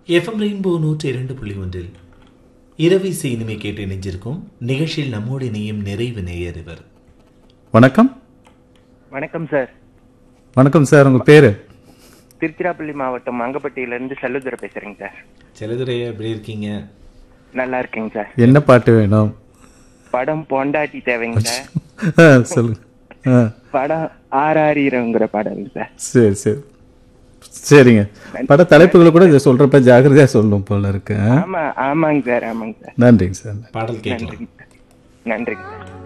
FM rainbow நூற்றி இரண்டு புள்ளி ஒன்றில் இரவி இனிமை கேட்டு இணைஞ்சிருக்கும் நிகழ்ச்சியில் நம்மோடு இணையும் நிறைவு நேயர் இவர் வணக்கம் வணக்கம் சார் வணக்கம் சார் உங்கள் பேர் திருச்சிராப்பள்ளி மாவட்டம் அங்கப்பட்டியிலேருந்து செல்லுதுரை பேசுறேங்க சார் செலதுரையா எப்படி இருக்கீங்க நல்லா இருக்கேங்க சார் என்ன பாட்டு வேணும் படம் பொண்டாட்டி தேவைங்க சார் ஆ, சொல்லுங்க ஆ படம் ஆறாரிரங்கிற படம்ங்க சார் சரி சரி சரிங்க பட தலைப்புகளை கூட இதை சொல்கிறப்ப ஜாக்கிரதையாக சொல்லணும் போல இருக்கு ஆ? ஆமா ஆமாங்க சார் ஆமாங்க சார் நன்றிங்க சார் பாடல் கேட்கலாம் நன்றிங்க சார் நன்றிங்க சார்